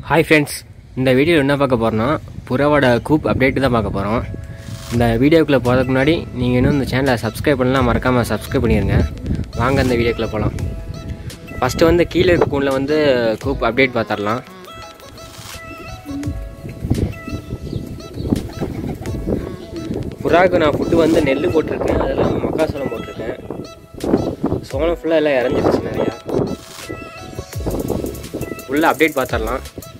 hi friends இந்த video என்ன பார்க்க போகிறோன்னா புறாவோட கூப் அப்டேட் தான் பார்க்க போகிறோம் இந்த வீடியோக்குள்ளே போகிறதுக்கு முன்னாடி நீங்கள் இன்னும் இந்த சேனலை சப்ஸ்கிரைப் பண்ணலாம் மறக்காமல் சப்ஸ்கிரைப் பண்ணிடுங்க வாங்க இந்த வீடியோக்குள்ளே போகலாம் ஃபஸ்ட்டு வந்து கீழே இருக்க கூண்டில் வந்து கூப் அப்டேட் பார்த்துடலாம் புறாவுக்கு நான் ஃபுட்டு வந்து நெல் போட்டிருக்கேன் அதெல்லாம் மக்காசோளம் போட்டிருக்கேன் சோளம் ஃபுல்லாக எல்லாம் இறஞ்சிருச்சு நிறையா ஃபுல்லாக அப்டேட் பார்த்துடலாம்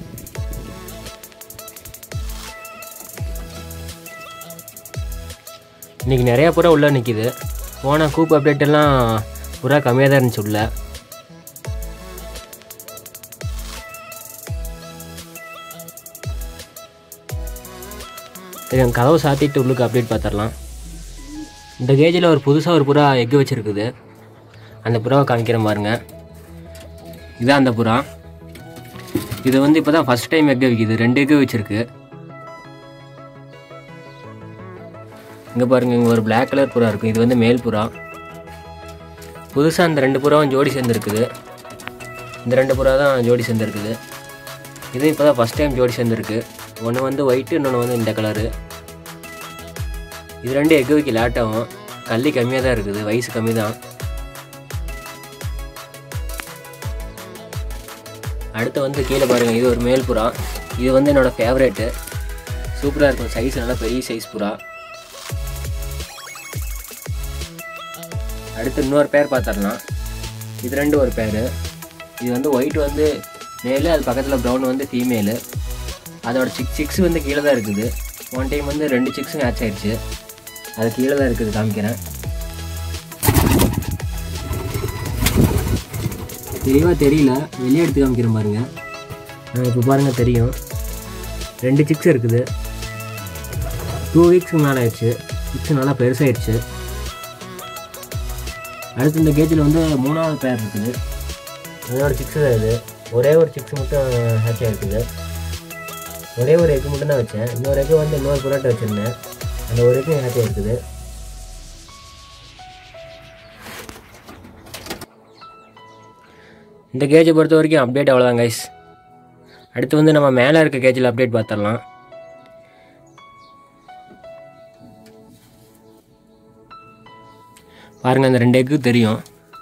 இன்றைக்கி நிறையா புறா உள்ளே நிற்கிது போன கூப் அப்டேட் எல்லாம் புறா கம்மியாக தான் இருந்துச்சு உள்ள சரி கதவை சாத்திட்டு உள்ளுக்கு அப்டேட் பார்த்துடலாம் இந்த கேஜில் ஒரு புதுசாக ஒரு புறா எக்கு வச்சுருக்குது அந்த புறாவை காமிக்கிறேன் பாருங்க இதான் அந்த புறா இது வந்து இப்போ தான் ஃபஸ்ட் டைம் எக்கு வைக்குது ரெண்டு எக்கு வச்சுருக்கு இங்கே பாருங்கள் இங்கே ஒரு Black கலர் புறா இருக்கும் இது வந்து மேல் புறா புதுசாக அந்த ரெண்டு புறாவும் ஜோடி சேர்ந்துருக்குது இந்த ரெண்டு புறா தான் ஜோடி சேர்ந்துருக்குது இது இப்போ தான் ஃபஸ்ட் டைம் ஜோடி சேர்ந்துருக்கு ஒன்று வந்து ஒயிட்டு இன்னொன்று வந்து இந்த கலரு இது ரெண்டு எக்கு வைக்க லேட் ஆகும் கள்ளி கம்மியாக தான் இருக்குது வயசு கம்மி தான் அடுத்து வந்து கீழே பாருங்கள் இது ஒரு மேல் புறா இது வந்து என்னோடய ஃபேவரேட்டு சூப்பராக இருக்கும் சைஸ் நல்லா பெரிய சைஸ் புறா அடுத்து இன்னொரு பேர் பார்த்துடலாம் இது ரெண்டு ஒரு பேர் இது வந்து ஒயிட் வந்து மேலு அது பக்கத்தில் ப்ரௌன் வந்து ஃபீமேலு அதோட சிக் சிக்ஸ் வந்து கீழே தான் இருக்குது ஒன் டைம் வந்து ரெண்டு சிக்ஸும் மேட்ச் ஆயிடுச்சு அது கீழே தான் இருக்குது காமிக்கிறேன் தெளிவாக தெரியல வெளியே எடுத்து காமிக்கிறேன் பாருங்க இப்போ பாருங்கள் தெரியும் ரெண்டு சிக்ஸ் இருக்குது டூ வீக்ஸ்க்கு மேலே ஆயிடுச்சு சிக்ஸ் நல்லா பெருசாகிடுச்சு அடுத்து இந்த கேஜில் வந்து மூணாவது பேர் இருக்குது அதோட சிக்ஸ் தான் இது ஒரே ஒரு சிக்ஸ் மட்டும் ஹேட்ச் ஆகிருக்குது ஒரே ஒரு எக்கு மட்டும் தான் வச்சேன் இன்னொரு எக்கு வந்து இன்னொரு புரோட்டா வச்சுருந்தேன் அந்த ஒரு எக்கு ஹேட்ச் ஆகிருக்குது இந்த கேஜை பொறுத்த வரைக்கும் அப்டேட் அவ்வளோதான் கைஸ் அடுத்து வந்து நம்ம மேலே இருக்க கேஜில் அப்டேட் பார்த்துடலாம் பாருங்கள் அந்த ரெண்டு எக்கு தெரியும்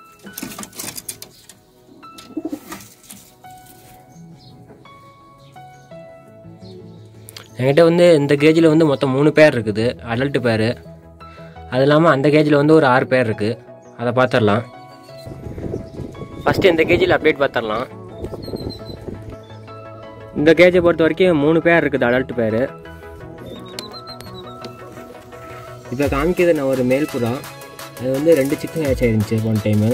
என்கிட்ட வந்து இந்த கேஜில் வந்து மொத்தம் மூணு பேர் இருக்குது அடல்ட்டு பேர் அது இல்லாமல் அந்த கேஜில் வந்து ஒரு ஆறு பேர் இருக்குது அதை பார்த்துடலாம் ஃபஸ்ட்டு இந்த கேஜில் அப்டேட் பார்த்துடலாம் இந்த கேஜை பொறுத்த வரைக்கும் மூணு பேர் இருக்குது அடல்ட் பேர் இப்போ காமிக்கிறது நான் ஒரு மேல் புறா அது வந்து ரெண்டு சிக்கன் மேட்ச் ஆயிருந்துச்சு ஒன் டைமு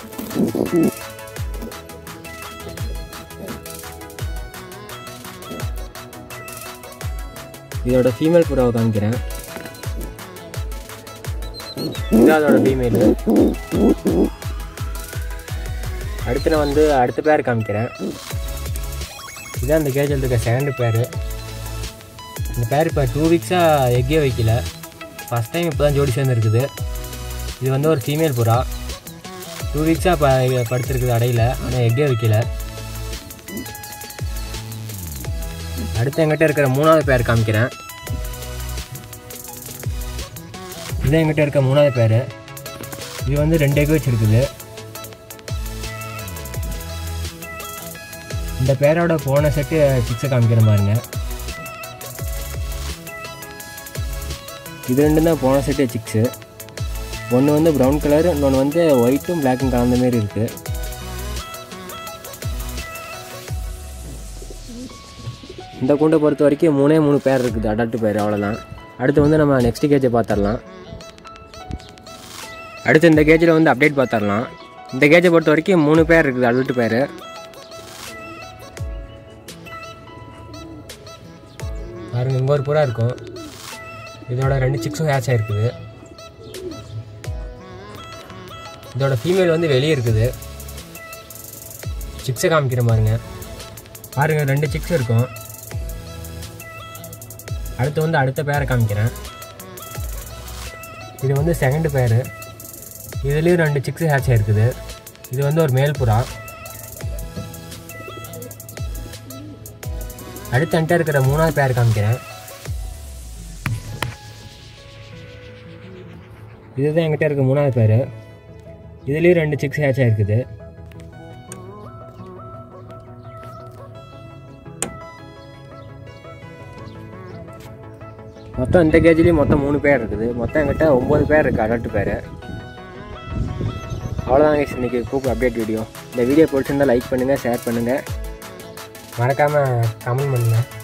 இதோட ஃபீமேல் புறாவை காமிக்கிறேன் இதுதான் அதோட ஃபீமேலு அடுத்து நான் வந்து அடுத்த பேர் காமிக்கிறேன் இதான் இந்த கேஜில் இருக்க செகண்ட் பேர் இந்த பேர் இப்போ டூ வீக்ஸாக எக்கே வைக்கல ஃபஸ்ட் டைம் இப்போ தான் ஜோடி சேர்ந்துருக்குது இது வந்து ஒரு ஃபீமேல் புறா டூ வீக்ஸாக இப்போ படுத்துருக்குது அடையில் ஆனால் எக்கே வைக்கல அடுத்து எங்கிட்ட இருக்கிற மூணாவது பேர் காமிக்கிறேன் இது எங்கிட்ட இருக்க மூணாவது பேர் இது வந்து ரெண்டு எக் வச்சுருக்குது இந்த பேரோட போன செட்டு சிக்ஸை காமிக்கிறேன் பாருங்க இது ரெண்டும் தான் போன செட்டு சிக்ஸு ஒன்று வந்து ப்ரௌன் கலர் இன்னொன்று வந்து ஒயிட்டும் பிளாக்கும் கலந்த மாதிரி இருக்குது இந்த கூண்டை பொறுத்த வரைக்கும் மூணே மூணு பேர் இருக்குது அடல்ட் பேர் அவ்வளோதான் அடுத்து வந்து நம்ம நெக்ஸ்ட் கேஜை பார்த்துடலாம் அடுத்து இந்த கேஜில் வந்து அப்டேட் பார்த்துடலாம் இந்த கேஜை பொறுத்த வரைக்கும் மூணு பேர் இருக்குது அடல்ட் பேர் பாருங்க இங்கே ஒரு புறா இருக்கும் இதோட ரெண்டு சிக்ஸும் ஹேட்ச் ஆகிருக்குது இதோட ஃபீமேல் வந்து வெளியே இருக்குது சிக்ஸை காமிக்கிற பாருங்க பாருங்க ரெண்டு சிக்ஸ் இருக்கும் அடுத்து வந்து அடுத்த பேரை காமிக்கிறேன் இது வந்து செகண்ட் பேர் இதுலேயும் ரெண்டு சிக்ஸ் ஹேட்ச் ஆயிருக்குது இது வந்து ஒரு மேல் புறா அடுத்து என்கிட்ட இருக்கிற மூணாவது பேர் காமிக்கிறேன் இதுதான் என்கிட்ட இருக்க மூணாவது பேர் இதுலேயும் ரெண்டு சிக்ஸ் ஹேட்ச் ஆயிருக்குது மொத்தம் இந்த கேஜ்லேயும் மொத்தம் மூணு பேர் இருக்குது மொத்தம் என்கிட்ட ஒம்பது பேர் இருக்குது அடல்ட் பேர் அவ்வளோதான் guys இன்னைக்கு கூப்பு அப்டேட் வீடியோ இந்த வீடியோ பிடிச்சிருந்தா லைக் பண்ணுங்கள் ஷேர் பண்ணுங்கள் மறக்காமல் கமெண்ட் பண்ணுங்கள்